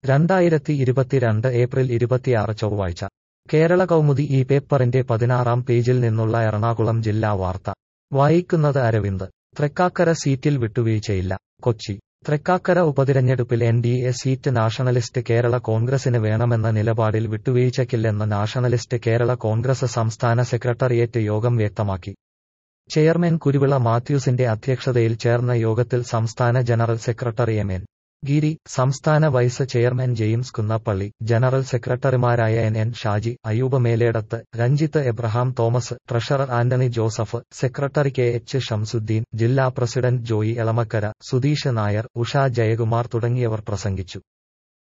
രണ്ടായിരത്തി ഇരുപത്തിരണ്ട് ഏപ്രിൽ ഇരുപത്തിയാറ് ചൊവ്വാഴ്ച കേരള കൗമുദി ഈ പേപ്പറിന്റെ പതിനാറാം പേജിൽ നിന്നുള്ള എറണാകുളം ജില്ലാ വാർത്ത വായിക്കുന്നത് അരവിന്ദ് തൃക്കാക്കര സീറ്റിൽ വിട്ടുവീഴ്ചയില്ല കൊച്ചി തൃക്കാക്കര ഉപതിരഞ്ഞെടുപ്പിൽ N D A seat nationalist Kerala കോൺഗ്രസിന് വേണമെന്ന നിലപാടിൽ വിട്ടുവീഴ്ചയ്ക്കില്ലെന്ന് നാഷണലിസ്റ്റ് കേരള കോൺഗ്രസ് സംസ്ഥാന സെക്രട്ടറിയേറ്റ് യോഗം വ്യക്തമാക്കി ചെയർമാൻ കുരുവിള മാത്യൂസിന്റെ അധ്യക്ഷതയിൽ ചേർന്ന യോഗത്തിൽ സംസ്ഥാന general secretary M N Giri സംസ്ഥാന vice chairman James Kunnappally general സെക്രട്ടറിമാരായ N N Shaji Ayoob Meledath Ranjith Abraham Thomas treasurer Antony Joseph secretary K H Shamsuddin ജില്ലാ പ്രസിഡന്റ് ജോയി എളമക്കര സുധീഷ് നായർ ഉഷ ജയകുമാർ തുടങ്ങിയവർ പ്രസംഗിച്ചു